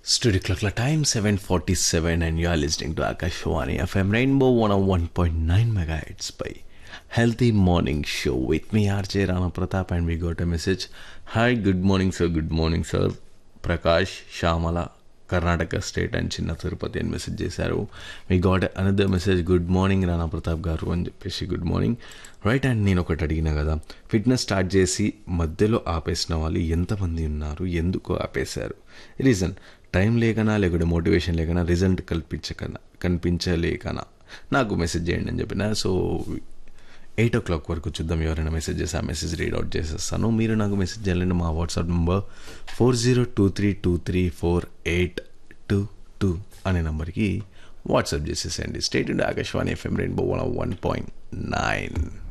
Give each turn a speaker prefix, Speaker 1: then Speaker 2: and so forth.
Speaker 1: Studio clock la time 7:47 and you are listening to Akashwani FM Rainbow 101.9 megahertz by Healthy Morning Show with me RJ Rana Pratap and we got a message. Hi, good morning sir. Good morning sir. Prakash Shyamala Karnataka state and Chinna Tirupati అని message చేశారు మీ got another message good morning Rana Pratap garu అని చెప్పేసి good morning right and నేను ఒకటి అడిగిన కదా fitness start చేసి మధ్యలో ఆపేసిన వాళ్ళు ఎంతమంది ఉన్నారు ఎందుకు ఆపేశారు రీజన్ టైం లేకనా లేకుంటే మోటివేషన్ లేకనా రిజల్ట్ కల్పించకనా కనిపించలేకనా నాకు మెసేజ్ చేయండి అని చెప్పిన సో ఎయిట్ ఓ క్లాక్ వరకు చూద్దాం ఎవరైనా మెసేజ్ చేసి ఆ మెసేజ్ రీడ్ అవుట్ చేసేస్తాను మీరు నాకు మెసేజ్ చేయాలంటే మా WhatsApp number four zero two three two three four eight two two అనే నెంబర్కి వాట్సాప్ చేసేసేయండి స్టేట్ ఇండి Akashvani FM rainbow one one point nine